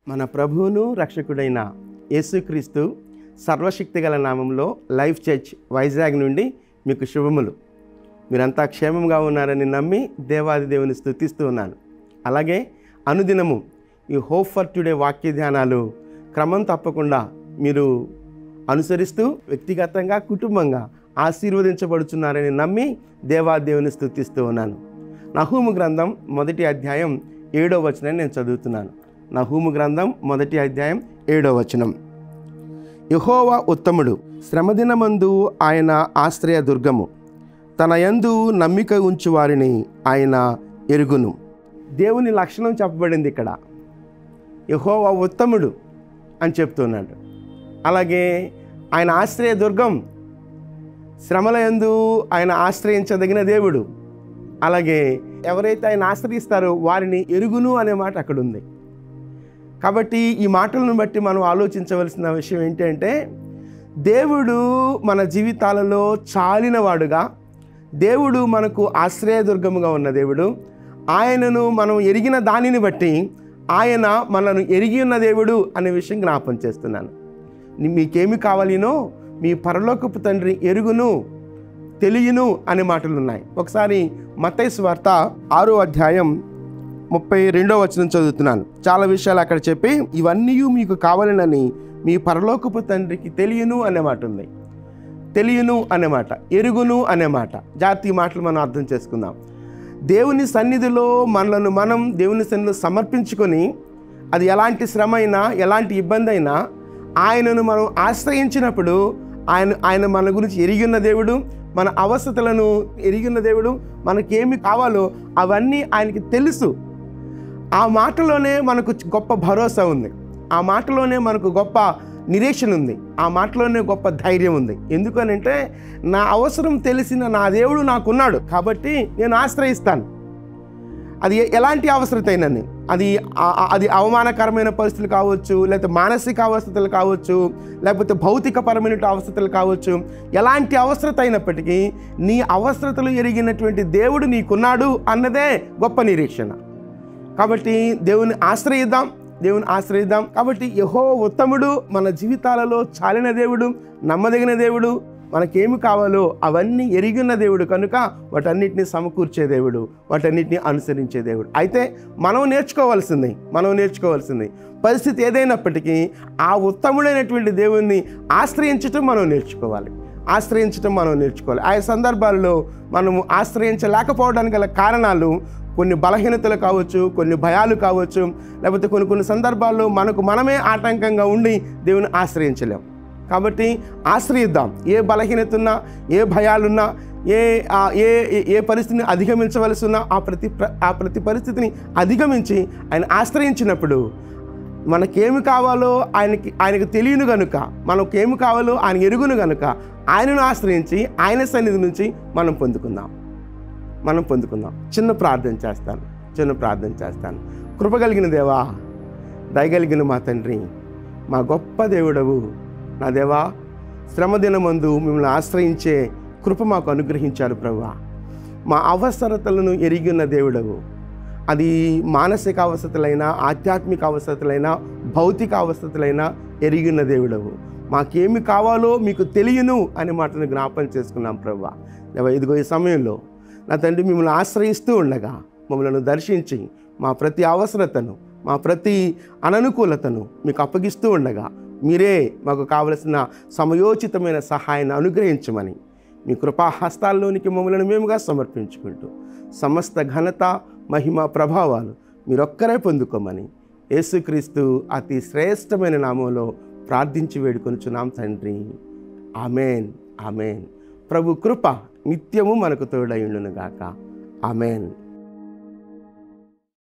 మన ప్రభువును రక్షకుడైన యేసుక్రీస్తు సర్వశక్తిగల నామంలో లైఫ్ చర్చ్ వైజాగ్ నుండి మీకు శుభములు మీరంతా క్షేమంగా ఉన్నారని నమ్మి దేవాది దేవుని స్థుతిస్తూ ఉన్నాను అలాగే అనుదినము ఈ హోప్ ఫర్ టుడే వాక్య ధ్యానాలు క్రమం తప్పకుండా మీరు అనుసరిస్తూ వ్యక్తిగతంగా కుటుంబంగా ఆశీర్వదించబడుతున్నారని నమ్మి దేవాది దేవుని స్థుతిస్తూ ఉన్నాను నహూము గ్రంథం మొదటి అధ్యాయం ఏడో వచనం నేను చదువుతున్నాను నహూము గ్రంథం మొదటి అధ్యాయం ఏడో వచనం యహోవా ఉత్తముడు శ్రమదినమందు ఆయన ఆశ్రయ దుర్గము తన యందు నమ్మిక ఉంచు వారిని ఆయన ఎరుగును దేవుని లక్షణం చెప్పబడింది ఇక్కడ యహోవా ఉత్తముడు అని చెప్తున్నాడు అలాగే ఆయన ఆశ్రయ దుర్గం శ్రమల యందు ఆయన ఆశ్రయించదగిన దేవుడు అలాగే ఎవరైతే ఆయన ఆశ్రయిస్తారో వారిని ఎరుగును అనే మాట అక్కడ ఉంది కాబట్టి ఈ మాటలను బట్టి మనం ఆలోచించవలసిన విషయం ఏంటంటే దేవుడు మన జీవితాలలో చాలినవాడుగా దేవుడు మనకు ఆశ్రయదుర్గముగా ఉన్న దేవుడు ఆయనను మనం ఎరిగిన దానిని బట్టి ఆయన మనను ఎరిగి ఉన్న దేవుడు అనే విషయం జ్ఞాపం చేస్తున్నాను ని- మీకేమి కావాలినో మీ పరలోకపు తండ్రి ఎరుగును తెలియను అనే మాటలు ఉన్నాయి ఒకసారి మత్తైసు వార్త ఆరో అధ్యాయం ముప్పై రెండో వచనం చదువుతున్నాను చాలా విషయాలు అక్కడ చెప్పి ఇవన్నీ మీకు కావాలనని మీ పరలోకపు తండ్రికి తెలియను అనే మాట ఉంది తెలియను అనే మాట ఎరుగును అనే మాట జాతీయ మాటలు మనం అర్థం చేసుకుందాం దేవుని సన్నిధిలో మనలను మనం దేవుని సన్నిధిలో సమర్పించుకొని అది ఎలాంటి శ్రమ అయినా ఎలాంటి ఇబ్బంది అయినా ఆయనను మనం ఆశ్రయించినప్పుడు ఆయన ఆయన మన గురించి ఎరిగిన దేవుడు మన అవసరతలను ఎరిగిన దేవుడు మనకేమి కావాలో అవన్నీ ఆయనకి తెలుసు ఆ మాటలోనే మనకు గొప్ప భరోసా ఉంది ఆ మాటలోనే మనకు గొప్ప నిరీక్షణ ఉంది ఆ మాటలోనే గొప్ప ధైర్యం ఉంది ఎందుకనంటే నా అవసరం తెలిసిన నా దేవుడు నాకున్నాడు కాబట్టి నేను ఆశ్రయిస్తాను అది ఎ- ఎలాంటి అవసరతైనని అది ఆ- ఆ- అది అవమానకరమైన పరిస్థితులు కావచ్చు లేకపోతే మానసిక అవసరతలు కావచ్చు లేకపోతే భౌతికపరమైన అవసరతలు కావచ్చు ఎలాంటి అవసరత అయినప్పటికీ నీ అవసరతలు ఎరిగినటువంటి దేవుడు నీకున్నాడు అన్నదే గొప్ప నిరీక్షణ కాబట్టి దేవుని ఆశ్రయిద్దాం దేవుని ఆశ్రయిద్దాం కాబట్టి యహో ఉత్తముడు మన జీవితాలలో చాలిన దేవుడు నమ్మదగిన దేవుడు మనకేమి కావాలో అవన్నీ ఎరిగిన దేవుడు కనుక వాటన్నిటిని సమకూర్చే దేవుడు వాటన్నిటిని అనుసరించే దేవుడు అయితే మనం నేర్చుకోవాల్సింది మనం నేర్చుకోవాల్సింది పరిస్థితి ఏదైనప్పటికీ ఆ ఉత్తముడైనటువంటి దేవుణ్ణి ఆశ్రయించటం మనం నేర్చుకోవాలి ఆశ్రయించటం మనం నేర్చుకోవాలి ఆయా సందర్భాల్లో మనము ఆశ్రయించలేకపోవడానికి గల కారణాలు కొన్ని బలహీనతలు కావచ్చు కొన్ని భయాలు కావచ్చు లేకపోతే కొన్ని కొన్ని సందర్భాల్లో మనకు మనమే ఆటంకంగా ఉండి దేవుని ఆశ్రయించలేం కాబట్టి ఆశ్రయిద్దాం ఏ బలహీనత ఉన్నా ఏ భయాలున్నా ఏ ఆ, ఏ ఏ- ఏ పరిస్థితిని అధిగమించవలసి ఉన్నా ఆ ప్రతి ప్ర- ఆ ప్రతి పరిస్థితిని అధిగమించి ఆయన ఆశ్రయించినప్పుడు మనకేమి కావాలో ఆయనకి ఆయనకు తెలియను గనుక మనకేమి కావాలో ఆయన ఎరుగును గనుక ఆయనను ఆశ్రయించి ఆయన సన్నిధి నుంచి మనం పొందుకుందాం మనం పొందుకుందాం చిన్న ప్రార్థన చేస్తాను చిన్న ప్రార్థన చేస్తాను కృప కలిగిన దేవా దయగలిగిన మా తండ్రి మా గొప్ప దేవుడవు నా దేవా శ్రమదినమందు మిమ్మల్ని ఆశ్రయించే కృప మాకు అనుగ్రహించారు ప్రభువా మా అవసరతలను ఎరిగిన దేవుడవు అది మానసిక అవసరతలైనా ఆధ్యాత్మిక అవసరతలైనా భౌతిక అవసరతలైనా ఎరిగిన దేవుడవు మాకేమి కావాలో మీకు తెలియను అనే మాటను జ్ఞాపం చేసుకున్నాం ప్రభా దేవా ఇదిగో ఈ సమయంలో నా తండ్రి మిమ్మల్ని ఆశ్రయిస్తూ ఉండగా మమ్మల్ని దర్శించి మా ప్రతి అవసరతను మా ప్రతి అననుకూలతను మీకు అప్పగిస్తూ ఉండగా మీరే మాకు కావలసిన సమయోచితమైన సహాయాన్ని అనుగ్రహించమని మీ కృపా హస్తాల్లోనికి మమ్మల్ని మేముగా సమర్పించుకుంటూ సమస్త ఘనత మహిమ ప్రభావాలు మీరొక్కరే పొందుకోమని యేసుక్రీస్తు అతి శ్రేష్టమైన నామంలో ప్రార్థించి వేడుకొనుచున్నాం తండ్రి ఆమెన్ ఆమెన్ ప్రభు కృప నిత్యము మనకు తోడయుండును గాక ఆమెన్